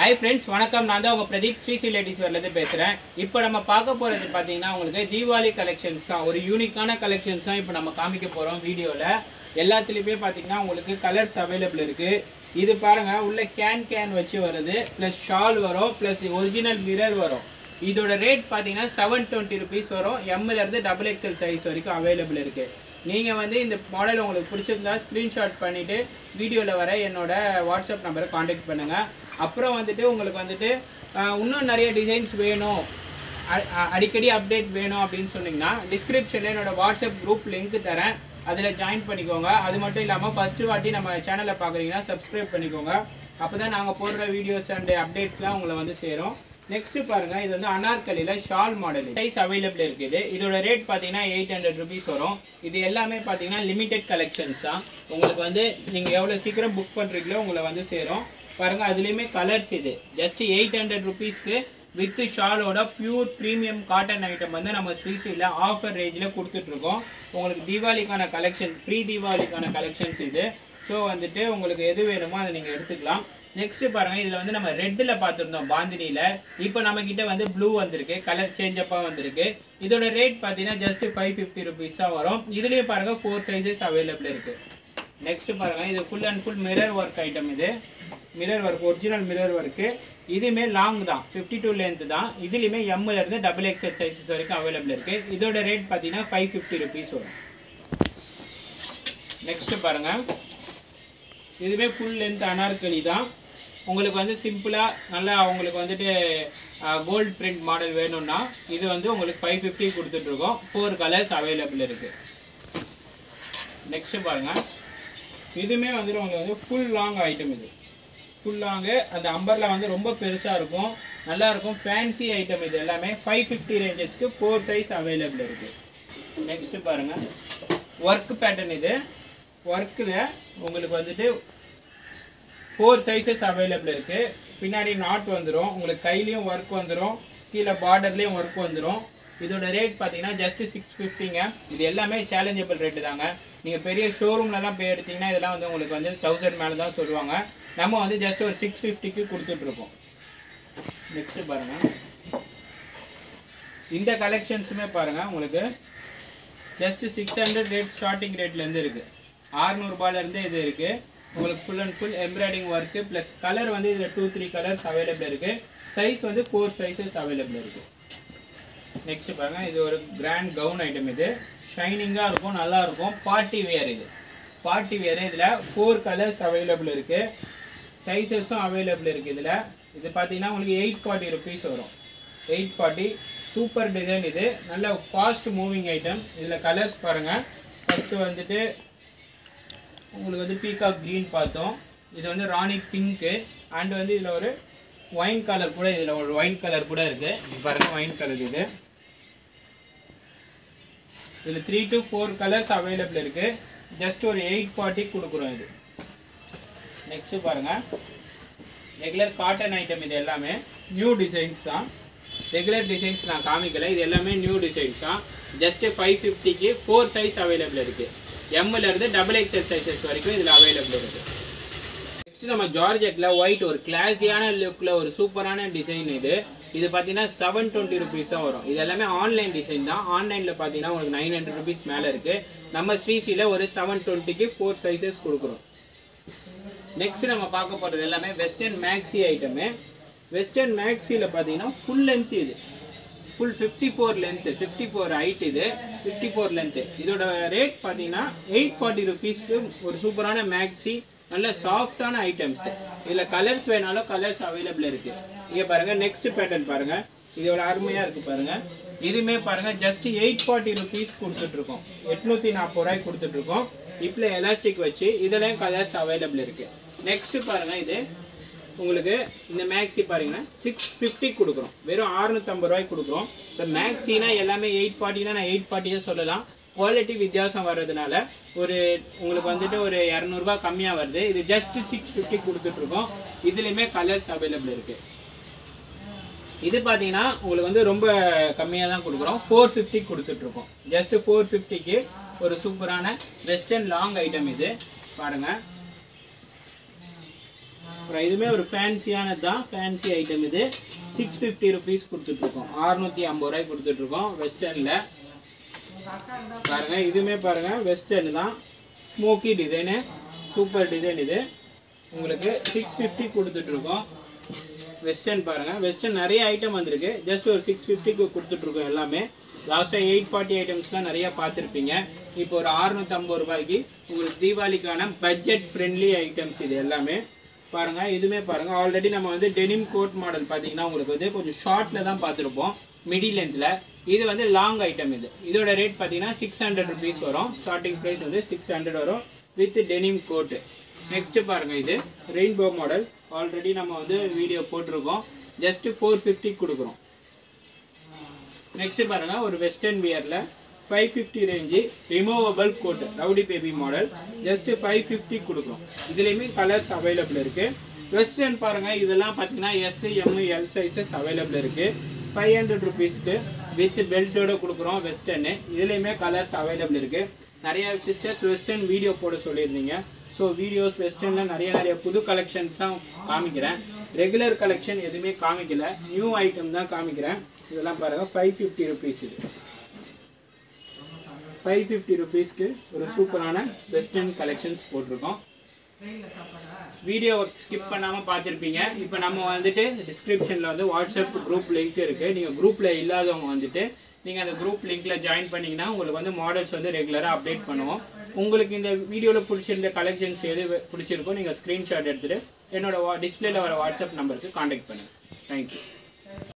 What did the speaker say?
hi friends வணக்கம் நான் தான் உங்கள் பிரதீப் ஸ்ரீ ஸ்ரீ லேடிஸ் வரலேருந்து பேசுகிறேன் இப்போ நம்ம பார்க்க போகிறது பார்த்தீங்கன்னா உங்களுக்கு தீபாவளி கலெக்ஷன்ஸ் தான் ஒரு யூனிக்கான கலெக்ஷன்ஸ் தான் இப்போ நம்ம காமிக்க போகிறோம் வீடியோவில் எல்லாத்துலேயுமே பார்த்தீங்கன்னா உங்களுக்கு கலர்ஸ் அவைலபிள் இருக்குது இது பாருங்கள் உள்ள கேன் கேன் வச்சு வருது ப்ளஸ் ஷால் வரும் ப்ளஸ் ஒரிஜினல் மிரர் வரும் இதோட ரேட் பார்த்தீங்கன்னா செவன் டுவெண்ட்டி ருபீஸ் வரும் எம்ல இருந்து டபுள் எக்ஸ்எல் சைஸ் வரைக்கும் அவைலபிள் இருக்குது நீங்கள் வந்து இந்த மாடல் உங்களுக்கு பிடிச்சிருந்தா ஸ்க்ரீன்ஷாட் பண்ணிவிட்டு வீடியோவில் வர என்னோட வாட்ஸ்அப் நம்பரை காண்டாக்ட் பண்ணுங்கள் அப்புறம் வந்துட்டு உங்களுக்கு வந்துட்டு ஆஹ், இன்னும் நிறைய டிசைன்ஸ் வேணும் அ- அ- அடிக்கடி அப்டேட் வேணும் அப்படின்னு சொன்னீங்கன்னா டிஸ்கிரிப்ஷனில் என்னோட வாட்ஸ்அப் குரூப் லிங்க் தரேன் அதில் ஜாயின் பண்ணிக்கோங்க அது மட்டும் இல்லாமல் ஃபஸ்ட்டு வாட்டி நம்ம சேனலை பார்க்குறீங்கன்னா சப்ஸ்கிரைப் பண்ணிக்கோங்க அப்போ தான் நாங்கள் போடுற வீடியோஸ் அண்ட் அப்டேட்ஸ்லாம் உங்களை வந்து சேரும் நெக்ஸ்ட் பாருங்க இது வந்து அனார்கலில ஷால் மாடல் சைஸ் அவைலபிள் இருக்குது இதோட ரேட் பார்த்தீங்கன்னா எயிட் ஹண்ட்ரட் ருபீஸ் வரும் இது எல்லாமே பார்த்தீங்கன்னா லிமிடெட் கலெக்ஷன்ஸ் தான் உங்களுக்கு வந்து நீங்கள் எவ்வளோ சீக்கிரம் புக் பண்ணுறீங்களோ உங்களை வந்து சேரும் பாருங்க அதுலேயுமே கலர்ஸ் இது ஜஸ்ட் எயிட் ஹண்ட்ரட் ருபீஸ்க்கு வித் ஷாலோட பியூர் ப்ரீமியம் காட்டன் ஐட்டம் வந்து நம்ம ஸ்ரீஸ்ரீல ஆஃபர் ரேஞ்சில் கொடுத்துட்ருக்கோம் உங்களுக்கு தீபாவளிக்கான கலெக்ஷன் ப்ரீ தீபாவளிக்கான கலெக்ஷன்ஸ் இது ஸோ வந்துட்டு உங்களுக்கு எது வேணுமோ அதை நீங்கள் எடுத்துக்கலாம் நெக்ஸ்ட் பாருங்க இதுல வந்து நம்ம ரெட்ல பார்த்துருந்தோம் பாந்தினியில இப்போ நம்ம கிட்ட வந்து ப்ளூ வந்திருக்கு கலர் சேஞ்ச் அப்பா வந்திருக்கு இதோட ரேட் பார்த்தீங்கன்னா ஜஸ்ட் ஃபைவ் ஃபிஃப்டி ருபீஸ் தான் வரும் இதுலயும் பாருங்க ஃபோர் சைஸஸ் அவைலபிள் இருக்கு நெக்ஸ்ட் பாருங்க இது full and full mirror work item இது mirror work original mirror work இதுவுமே லாங் தான் ஃபிஃப்டி டூ லென்த் தான் இதுலேயுமே எம்ல இருந்து டபுள் எக்ஸ்எல் சைஸஸ் வரைக்கும் அவைலபிள் இருக்கு இதோட ரேட் பார்த்தீங்கன்னா ஃபைவ் ஃபிஃப்டி ருபீஸ் வரும் நெக்ஸ்ட் பாருங்க இதுவே ஃபுல் லென்த் அனார்கலி தான் உங்களுக்கு வந்து சிம்பிளாக நல்லா உங்களுக்கு வந்துட்டு கோல்ட் பிரிண்ட் மாடல் வேணும்னா இது வந்து உங்களுக்கு ஃபைவ் ஃபிஃப்டி கொடுத்துட்ருக்கோம் ஃபோர் கலர்ஸ் அவைலபிள் இருக்குது நெக்ஸ்ட் பாருங்க இதுவுமே வந்துட்டு உங்களுக்கு வந்து ஃபுல் லாங் ஐட்டம் இது ஃபுல் லாங்கு அந்த அம்பர்ல வந்து ரொம்ப பெருசாக இருக்கும் நல்லா இருக்கும் ஃபேன்சி ஐட்டம் இது எல்லாமே ஃபைவ் ஃபிஃப்டி ரேஞ்சஸ்க்கு ஃபோர் சைஸ் அவைலபிள் இருக்குது நெக்ஸ்ட் பாருங்க ஒர்க் பேட்டர்ன் இது ஒர்க்கில் உங்களுக்கு வந்துட்டு ஃபோர் சைஸஸ் அவைலபிள் இருக்குது பின்னாடி நாட் வந்துடும் உங்களுக்கு கையிலையும் ஒர்க் வந்துடும் கீழே பார்டர்லேயும் ஒர்க் வந்துடும் இதோட ரேட் பார்த்தீங்கன்னா ஜஸ்ட் சிக்ஸ் ஃபிஃப்டிங்க இது எல்லாமே சேலஞ்சபிள் ரேட்டு தாங்க நீங்கள் பெரிய ஷோரூம்லலாம் போய் எடுத்தீங்கன்னா இதெல்லாம் வந்து உங்களுக்கு வந்து தௌசண்ட் மேலே தான் சொல்லுவாங்க நம்ம வந்து ஜஸ்ட் ஒரு சிக்ஸ் ஃபிஃப்டிக்கு கொடுத்துட்ருக்கோம் நெக்ஸ்ட் பாருங்கள் இந்த கலெக்ஷன்ஸுமே பாருங்கள் உங்களுக்கு just six hundred rate starting ரேட்லேருந்து இருக்குது அறுநூறுபாலேருந்து இது இருக்குது உங்களுக்கு full and full embroidery work plus colour வந்து இதில் டூ த்ரீ கலர்ஸ் அவைலபிள் இருக்குது சைஸ் வந்து ஃபோர் சைஸஸ் அவைலபிள் இருக்குது நெக்ஸ்ட் பாருங்க இது ஒரு கிராண்ட் கவுன் ஐட்டம் இது ஷைனிங்காக இருக்கும் நல்லா இருக்கும் பார்ட்டி வேர் இது பார்ட்டி வேர் இதில் ஃபோர் கலர்ஸ் அவைலபிள் இருக்குது சைஸஸும் அவைலபிள் இருக்குது இதில் இது பார்த்தீங்கன்னா உங்களுக்கு எயிட் ஃபார்ட்டி ருபீஸ் வரும் எயிட் ஃபார்ட்டி சூப்பர் டிசைன் இது நல்ல ஃபாஸ்ட் மூவிங் ஐட்டம் இதில் கலர்ஸ் பாருங்கள் ஃபஸ்ட்டு வந்துட்டு உங்களுக்கு வந்து பீகாக் க்ரீன் பார்த்தோம் இது வந்து ராணி பிங்க்கு அண்ட் வந்து இதில் ஒரு ஒயின் கலர் கூட இதில் ஒரு ஒயின் கலர் கூட இருக்குது இது பாருங்க ஒயின் கலர் இது இதில் three to four colours available இருக்குது ஜஸ்ட் ஒரு எயிட் ஃபார்ட்டி கொடுக்குறோம் இது நெக்ஸ்ட்டு பாருங்கள் ரெகுலர் காட்டன் ஐட்டம் இது எல்லாமே நியூ டிசைன்ஸ் தான் ரெகுலர் டிசைன்ஸ் நான் காமிக்கல இது எல்லாமே நியூ டிசைன்ஸ் தான் ஜஸ்ட் ஃபைவ் ஃபிஃப்டிக்கு ஃபோர் சைஸ் அவைலபிள் இருக்குது எம்ல இருந்து டபுள் எக்ஸ்எல் சைஸஸ் வரைக்கும் இதில் அவைலபிள் இருக்குது நெக்ஸ்ட் நம்ம ஜார்ஜெட்டில் ஒயிட் ஒரு கிளாஸியான லுக்கில் ஒரு சூப்பரான டிசைன் இது இது பார்த்தீங்கன்னா செவன் டுவெண்ட்டி ருபீஸ் தான் வரும் இது எல்லாமே ஆன்லைன் டிசைன் தான் ஆன்லைனில் பார்த்தீங்கன்னா உங்களுக்கு நைன் ஹண்ட்ரட் ருபீஸ் மேலே இருக்குது நம்ம ஸ்ரீசியில் ஒரு செவன் டுவெண்ட்டிக்கு ஃபோர் சைஸஸ் கொடுக்குறோம் நெக்ஸ்ட் நம்ம பார்க்க போகிறது எல்லாமே வெஸ்டர்ன் மேக்ஸி ஐட்டமு வெஸ்டர்ன் மேக்ஸியில் பார்த்தீங்கன்னா ஃபுல் லென்த் இது full fifty four length fifty four height இது ஃபிஃப்டி ஃபோர் லென்த்து இதோட ரேட் பார்த்தீங்கன்னா எயிட் ஃபார்ட்டி ருபீஸ்க்கு ஒரு சூப்பரான மேக்ஸி நல்ல சாஃப்டான ஐட்டம்ஸ் இதில் கலர்ஸ் வேணாலும் கலர்ஸ் அவைலபிள் இருக்குது இங்கே பாருங்கள் நெக்ஸ்ட் பேட்டர்ன் பாருங்கள் இதோட அருமையாக இருக்குது பாருங்கள் இதுவுமே பாருங்கள் ஜஸ்ட் எயிட் ஃபார்ட்டி ருபீஸ் கொடுத்துட்ருக்கோம் எட்நூற்றி நாற்பது ரூபாய்க்கு கொடுத்துட்ருக்கோம் இப்போ எலாஸ்டிக் வச்சு இதுலேயும் கலர்ஸ் அவைலபிள் இருக்குது நெக்ஸ்ட்டு பாருங்கள் இது உங்களுக்கு இந்த மேக்ஸி பாருங்கன்னா சிக்ஸ் ஃபிஃப்டி கொடுக்குறோம் வெறும் அறுநூத்தம்பது ரூபாய்க்கு கொடுக்குறோம் இப்போ மேக்ஸினா எல்லாமே எயிட் ஃபார்ட்டினா நான் எயிட் ஃபார்ட்டியே சொல்லலாம் குவாலிட்டி வித்தியாசம் வர்றதுனால ஒரு உங்களுக்கு வந்துட்டு ஒரு இரநூறுபா கம்மியாக வருது இது ஜஸ்ட் சிக்ஸ் ஃபிஃப்டி கொடுத்துட்ருக்கோம் இதுலேயுமே கலர்ஸ் அவைலபிள் இருக்குது இது பார்த்தீங்கன்னா உங்களுக்கு வந்து ரொம்ப கம்மியாக தான் கொடுக்குறோம் ஃபோர் ஃபிஃப்டி கொடுத்துட்ருக்கோம் ஜஸ்ட் ஃபோர் ஃபிஃப்டிக்கு ஒரு சூப்பரான வெஸ்டர்ன் லாங் ஐட்டம் இது பாருங்கள் அப்புறம் இதுவுமே ஒரு ஃபேன்சியானது தான் ஃபேன்சி ஐட்டம் இது சிக்ஸ் ஃபிஃப்டி ருபீஸ் கொடுத்துட்ருக்கோம் அறுநூற்றி ஐம்பது ரூபாய்க்கு கொடுத்துட்ருக்கோம் வெஸ்டர்னில் பாருங்க இதுவுமே பாருங்க வெஸ்டர்ன் தான் ஸ்மோக்கி டிசைனு சூப்பர் டிசைன் இது உங்களுக்கு சிக்ஸ் ஃபிஃப்டி கொடுத்துட்ருக்கோம் வெஸ்டர்ன் பாருங்க வெஸ்டர்ன் நிறைய ஐட்டம் வந்திருக்கு ஜஸ்ட் ஒரு சிக்ஸ் ஃபிஃப்டிக்கு கொடுத்துட்ருக்கோம் எல்லாமே லாஸ்ட்டாக எயிட் ஃபார்ட்டி ஐட்டம்ஸ்லாம் நிறைய பார்த்துருப்பீங்க இப்போ ஒரு அறுநூத்தம்பது ரூபாய்க்கு உங்களுக்கு தீபாவளிக்கான பட்ஜெட் ஃப்ரெண்ட்லி ஐட்டம்ஸ் இது எல்லாமே பாருங்க இதுவுமே பாருங்க ஆல்ரெடி நம்ம வந்து டெனிம் கோட் மாடல் பார்த்தீங்கன்னா உங்களுக்கு வந்து கொஞ்சம் ஷார்ட்ல தான் பார்த்துருப்போம் மிடி லென்த்தில் இது வந்து லாங் ஐட்டம் இது இதோட ரேட் பார்த்தீங்கன்னா சிக்ஸ் ஹண்ட்ரட் ருபீஸ் வரும் ஸ்டார்டிங் ப்ரைஸ் வந்து சிக்ஸ் ஹண்ட்ரட் வரும் வித் டெனிம் கோட்டு நெக்ஸ்ட் பாருங்க இது ரெயின்போ மாடல் ஆல்ரெடி நம்ம வந்து வீடியோ போட்டிருக்கோம் ஜஸ்ட் ஃபோர் ஃபிஃப்டி கொடுக்குறோம் நெக்ஸ்ட் பாருங்க ஒரு வெஸ்டர்ன் வியர்ல five fifty range removable coat rowdy baby model just five fifty கொடுக்குறோம் இதுலேயுமே கலர்ஸ் அவைலபிள் இருக்கு வெஸ்டர்ன் பாருங்க இதெல்லாம் பார்த்தீங்கன்னா S M L sizes available இருக்கு ஃபைவ் ஹண்ட்ரட் ருபீஸ்க்கு வித் பெல்ட்டோட கொடுக்குறோம் வெஸ்டர்னு இதுலேயுமே கலர்ஸ் அவைலபிள் இருக்கு நிறைய சிஸ்டர்ஸ் வெஸ்டர்ன் வீடியோ போட சொல்லியிருந்தீங்க ஸோ வீடியோஸ் வெஸ்டர்னில் நிறைய நிறைய புது கலெக்ஷன்ஸ் தான் காமிக்கிறேன் ரெகுலர் கலெக்ஷன் எதுவுமே காமிக்கல நியூ ஐட்டம் தான் காமிக்கிறேன் இதெல்லாம் பாருங்கள் ஃபைவ் ஃபிஃப்டி ருபீஸ் இது ஃபைவ் ஃபிஃப்டி ருபீஸ்க்கு ஒரு சூப்பரான வெஸ்டர்ன் கலெக்ஷன்ஸ் போட்டிருக்கோம் வீடியோவை ஸ்கிப் பண்ணாமல் பார்த்துருப்பீங்க இப்போ நம்ம வந்துட்டு டிஸ்கிரிப்ஷனில் வந்து வாட்ஸ்அப் குரூப் லிங்க் இருக்குது நீங்கள் குரூப்பில் இல்லாதவங்க வந்துட்டு நீங்கள் அந்த குரூப் லிங்க்ல ஜாயின் பண்ணீங்கன்னா உங்களுக்கு வந்து மாடல்ஸ் வந்து ரெகுலராக அப்டேட் பண்ணுவோம் உங்களுக்கு இந்த வீடியோவில் பிடிச்சிருந்த கலெக்ஷன்ஸ் எது பிடிச்சிருக்கோ நீங்கள் ஸ்க்ரீன்ஷாட் எடுத்துகிட்டு என்னோட டிஸ்பிளேல வர வாட்ஸ்அப் நம்பருக்கு காண்டாக்ட் பண்ணுங்கள் தேங்க்யூ